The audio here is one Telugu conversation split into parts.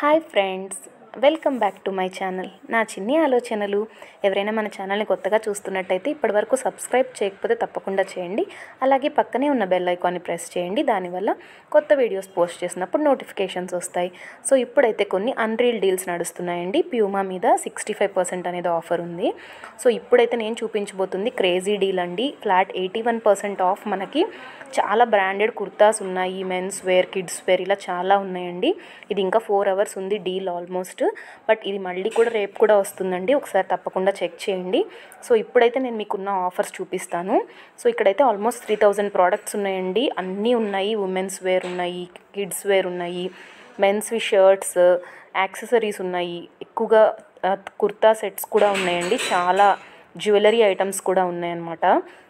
hi friends welcome back to my channel నా చిన్ని ఆలోచనలు ఎవరైనా మన ఛానల్ని కొత్తగా చూస్తున్నట్టయితే ఇప్పటివరకు సబ్స్క్రైబ్ చేయకపోతే తప్పకుండా చేయండి అలాగే పక్కనే ఉన్న బెల్ ఐకాన్ని ప్రెస్ చేయండి దానివల్ల కొత్త వీడియోస్ పోస్ట్ చేసినప్పుడు నోటిఫికేషన్స్ వస్తాయి సో ఇప్పుడైతే కొన్ని అన్రీల్ డీల్స్ నడుస్తున్నాయండి ప్యూమా మీద సిక్స్టీ ఫైవ్ పర్సెంట్ అనేది ఆఫర్ ఉంది సో ఇప్పుడైతే నేను చూపించబోతుంది క్రేజీ డీల్ అండి flat eighty one percent off మనకి చాలా బ్రాండెడ్ కుర్తాస్ ఉన్నాయి మెన్స్ వేర్ కిడ్స్ వేర్ ఇలా చాలా ఉన్నాయండి ఇది ఇంకా ఫోర్ అవర్స్ ఉంది డీల్ ఆల్మోస్ట్ బట్ ఇది మళ్ళీ కూడా రేపు కూడా వస్తుందండి ఒకసారి తప్పకుండా చెక్ చేయండి సో ఇప్పుడైతే నేను మీకున్న ఆఫర్స్ చూపిస్తాను సో ఇక్కడైతే ఆల్మోస్ట్ త్రీ థౌజండ్ ప్రోడక్ట్స్ ఉన్నాయండి అన్నీ ఉన్నాయి ఉమెన్స్ వేర్ ఉన్నాయి కిడ్స్ వేర్ ఉన్నాయి మెన్స్వి షర్ట్స్ యాక్సెసరీస్ ఉన్నాయి ఎక్కువగా ఆ, కుర్తా సెట్స్ కూడా ఉన్నాయండి చాలా జ్యువెలరీ ఐటమ్స్ కూడా ఉన్నాయన్నమాట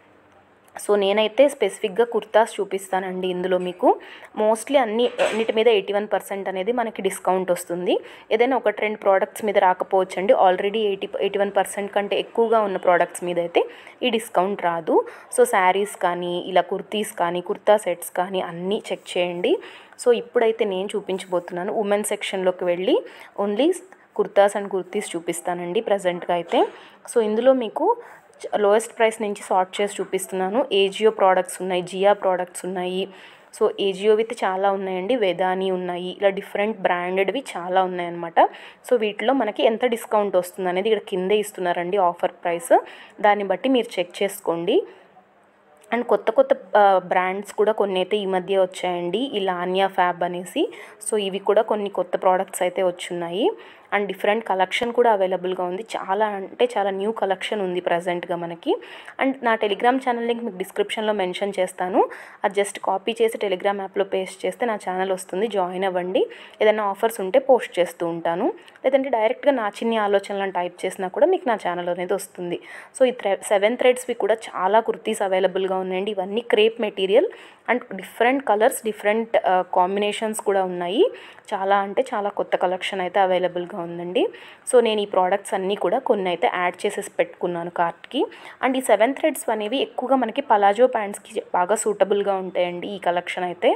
సో నేనైతే స్పెసిఫిక్గా కుర్తాస్ చూపిస్తానండి ఇందులో మీకు మోస్ట్లీ అన్ని అన్నిటి మీద ఎయిటీ వన్ పర్సెంట్ అనేది మనకి డిస్కౌంట్ వస్తుంది ఏదైనా ఒకటి రెండు ప్రోడక్ట్స్ మీద రాకపోవచ్చు అండి already eighty eighty one percent కంటే ఎక్కువగా ఉన్న ప్రోడక్ట్స్ మీద అయితే ఈ డిస్కౌంట్ రాదు సో శారీస్ కానీ ఇలా కుర్తీస్ కానీ కుర్తా సెట్స్ కానీ అన్నీ చెక్ చేయండి సో ఇప్పుడైతే నేను చూపించబోతున్నాను ఉమెన్ సెక్షన్లోకి వెళ్ళి ఓన్లీ కుర్తాస్ అండ్ కుర్తీస్ చూపిస్తానండి ప్రజెంట్గా అయితే సో ఇందులో మీకు లోయెస్ట్ ప్రైస్ నుంచి సార్ట్ చేసి చూపిస్తున్నాను ఏజియో ప్రోడక్ట్స్ ఉన్నాయి జియా ప్రోడక్ట్స్ ఉన్నాయి సో ఏజియో విత్ చాలా ఉన్నాయండి వేదాని ఉన్నాయి ఇలా డిఫరెంట్ బ్రాండెడ్వి చాలా ఉన్నాయన్నమాట సో వీటిలో మనకి ఎంత డిస్కౌంట్ వస్తుంది అనేది ఇక్కడ కిందే ఇస్తున్నారండి ఆఫర్ ప్రైస్ దాన్ని బట్టి మీరు చెక్ చేసుకోండి అండ్ కొత్త కొత్త బ్రాండ్స్ కూడా కొన్ని అయితే ఈ మధ్య వచ్చాయండి ఈ లానియా ఫ్యాబ్ అనేసి సో ఇవి కూడా కొన్ని కొత్త ప్రోడక్ట్స్ అయితే వచ్చున్నాయి అండ్ డిఫరెంట్ కలెక్షన్ కూడా అవైలబుల్గా ఉంది చాలా అంటే చాలా న్యూ కలెక్షన్ ఉంది ప్రజెంట్గా మనకి అండ్ నా టెలిగ్రామ్ ఛానల్ లింక్ మీకు డిస్క్రిప్షన్లో మెన్షన్ చేస్తాను అది జస్ట్ కాపీ చేసి టెలిగ్రామ్ యాప్లో పేస్ట్ చేస్తే నా ఛానల్ వస్తుంది జాయిన్ అవ్వండి ఏదైనా ఆఫర్స్ ఉంటే పోస్ట్ చేస్తూ ఉంటాను లేదంటే డైరెక్ట్గా నా చిన్ని ఆలోచనలను టైప్ చేసినా కూడా మీకు నా ఛానల్ అనేది వస్తుంది సో ఈ థ్రె సెవెన్ థ్రెడ్స్వి కూడా చాలా కుర్తీస్ అవైలబుల్గా ఉన్నాయండి ఇవన్నీ crepe material and different colours different combinations కూడా ఉన్నాయి చాలా అంటే చాలా కొత్త కలెక్షన్ అయితే అవైలబుల్గా ఉందండి సో నేను ఈ ప్రోడక్ట్స్ అన్నీ కూడా కొన్ని అయితే యాడ్ చేసేసి పెట్టుకున్నాను కార్ట్కి అండ్ ఈ సెవెన్ థ్రెడ్స్ అనేవి ఎక్కువగా మనకి పలాజో ప్యాంట్స్కి బాగా సూటబుల్గా ఉంటాయండి ఈ కలెక్షన్ అయితే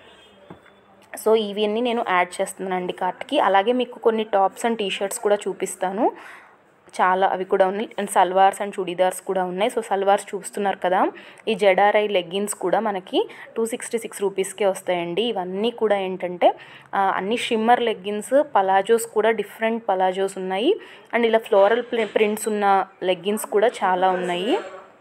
సో ఇవన్నీ నేను యాడ్ చేస్తున్నానండి కార్ట్కి అలాగే మీకు కొన్ని టాప్స్ అండ్ టీషర్ట్స్ కూడా చూపిస్తాను చాలా అవి కూడా ఉన్నాయి అండ్ సల్వార్స్ అండ్ చుడీదార్స్ కూడా ఉన్నాయి సో సల్వార్స్ చూస్తున్నారు కదా ఈ జడారై లెగ్గిన్స్ కూడా మనకి టూ సిక్స్టీ సిక్స్ రూపీస్కే వస్తాయండి ఇవన్నీ కూడా ఏంటంటే ఆ, అన్ని షిమ్మర్ లెగ్గిన్స్ పలాజోస్ కూడా డిఫరెంట్ పలాజోస్ ఉన్నాయి అండ్ ఇలా ఫ్లోరల్ ప్రింట్స్ ఉన్న లెగ్గిన్స్ కూడా చాలా ఉన్నాయి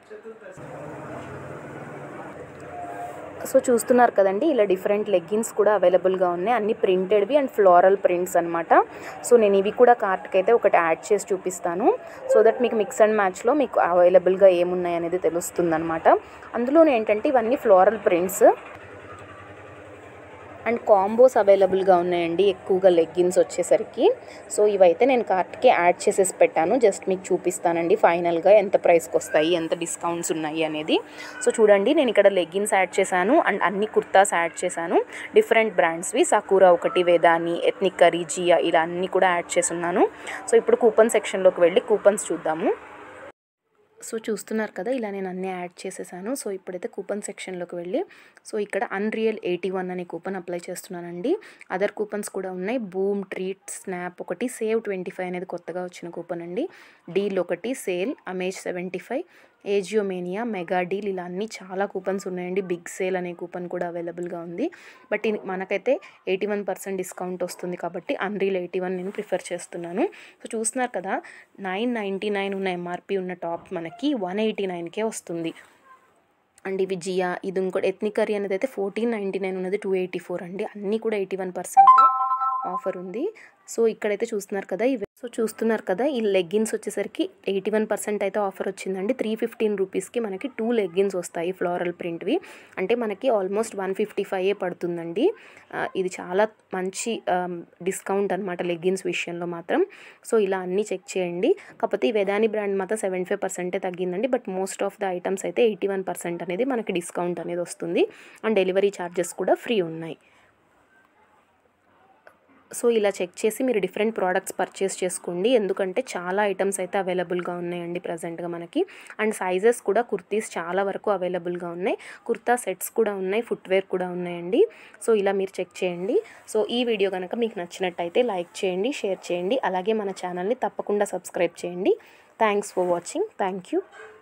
సో చూస్తున్నారు కదండి ఇలా డిఫరెంట్ లెగ్గిన్స్ కూడా అవైలబుల్గా ఉన్నాయి అన్ని ప్రింటెడ్వి అండ్ ఫ్లోరల్ ప్రింట్స్ అనమాట సో నేను ఇవి కూడా కార్ట్కి అయితే ఒకటి యాడ్ చేసి చూపిస్తాను సో దట్ మీకు మిక్స్ అండ్ మ్యాచ్లో మీకు అవైలబుల్గా ఏమున్నాయి అనేది తెలుస్తుంది అనమాట అందులో ఏంటంటే ఇవన్నీ ఫ్లోరల్ ప్రింట్స్ అండ్ కాంబోస్ అవైలబుల్గా ఉన్నాయండి ఎక్కువగా లెగ్గిన్స్ వచ్చేసరికి సో ఇవైతే నేను కార్ట్కి యాడ్ చేసేసి పెట్టాను జస్ట్ మీకు చూపిస్తానండి ఫైనల్గా ఎంత ప్రైస్కి వస్తాయి ఎంత డిస్కౌంట్స్ ఉన్నాయి అనేది సో చూడండి నేను ఇక్కడ లెగ్గిన్స్ యాడ్ చేశాను అండ్ అన్ని కుర్తాస్ యాడ్ చేశాను డిఫరెంట్ బ్రాండ్స్వి సకూరా ఒకటి వేదాని ఎథ్నిక్ కరీ జియా ఇలా అన్నీ కూడా యాడ్ చేస్తున్నాను సో ఇప్పుడు కూపన్ సెక్షన్లోకి వెళ్ళి కూపన్స్ చూద్దాము సో చూస్తున్నారు కదా ఇలా నేను అన్నీ యాడ్ చేసేసాను సో ఇప్పుడైతే కూపన్ సెక్షన్లోకి వెళ్ళి సో ఇక్కడ అన్రియల్ ఎయిటీ వన్ అనే కూపన్ అప్లై చేస్తున్నానండి అదర్ కూపన్స్ కూడా ఉన్నాయి బూమ్ ట్రీట్ స్నాప్ ఒకటి సేవ్ ట్వంటీ ఫైవ్ అనేది కొత్తగా వచ్చిన కూపన్ అండి డీల్ ఒకటి sale amaze seventy five Ajiomania mega deal ఇలా అన్నీ చాలా కూపన్స్ ఉన్నాయండి బిగ్ సేల్ అనే కూపన్ కూడా అవైలబుల్గా ఉంది బట్ ఇది మనకైతే ఎయిటీ వన్ పర్సెంట్ డిస్కౌంట్ వస్తుంది కాబట్టి అన్రీల్ ఎయిటీ వన్ నేను ప్రిఫర్ చేస్తున్నాను సో చూస్తున్నారు కదా నైన్ నైంటీ నైన్ ఉన్న ఎంఆర్పి ఉన్న టాప్ మనకి వన్ ఎయిటీ నైన్కే వస్తుంది అండ్ ఇవి జియా ఇది ఇంకోటి ఎథ్నిక్ కర్రీ అనేది అయితే ఫోర్టీన్ నైంటీ నైన్ ఉన్నది టూ ఎయిటీ ఫోర్ అండి అన్నీ కూడా ఎయిటీ వన్ పర్సెంట్ ఆఫర్ ఉంది సో ఇక్కడైతే చూస్తున్నారు కదా ఇవి సో చూస్తున్నారు కదా ఈ లెగ్గిన్స్ వచ్చేసరికి ఎయిటీ వన్ పర్సెంట్ అయితే ఆఫర్ వచ్చిందండి త్రీ ఫిఫ్టీన్ రూపీస్కి మనకి టూ లెగ్గిన్స్ వస్తాయి ఫ్లోరల్ ప్రింట్వి అంటే మనకి ఆల్మోస్ట్ వన్ ఫిఫ్టీ ఫైవ్ పడుతుందండి ఆ, ఇది చాలా మంచి డిస్కౌంట్ అనమాట లెగ్గిన్స్ విషయంలో మాత్రం సో ఇలా అన్నీ చెక్ చేయండి కాకపోతే ఈ వేదాని బ్రాండ్ మాత్రం సెవెంటీ ఫైవ్ పర్సెంటే తగ్గిందండి but most of the items అయితే ఎయిటీ వన్ పర్సెంట్ అనేది మనకి డిస్కౌంట్ అనేది వస్తుంది అండ్ డెలివరీ ఛార్జెస్ కూడా ఫ్రీ ఉన్నాయి సో ఇలా చెక్ చేసి మీరు డిఫరెంట్ ప్రోడక్ట్స్ పర్చేస్ చేసుకోండి ఎందుకంటే చాలా ఐటమ్స్ అయితే అవైలబుల్గా ఉన్నాయండి ప్రజెంట్గా మనకి అండ్ సైజెస్ కూడా కుర్తీస్ చాలా వరకు అవైలబుల్గా ఉన్నాయి కుర్తా సెట్స్ కూడా ఉన్నాయి ఫుట్వేర్ కూడా ఉన్నాయండి సో ఇలా మీరు చెక్ చేయండి సో ఈ వీడియో కనుక మీకు నచ్చినట్టయితే లైక్ చేయండి షేర్ చేయండి అలాగే మన ఛానల్ని తప్పకుండా సబ్స్క్రైబ్ చేయండి thanks for watching thank you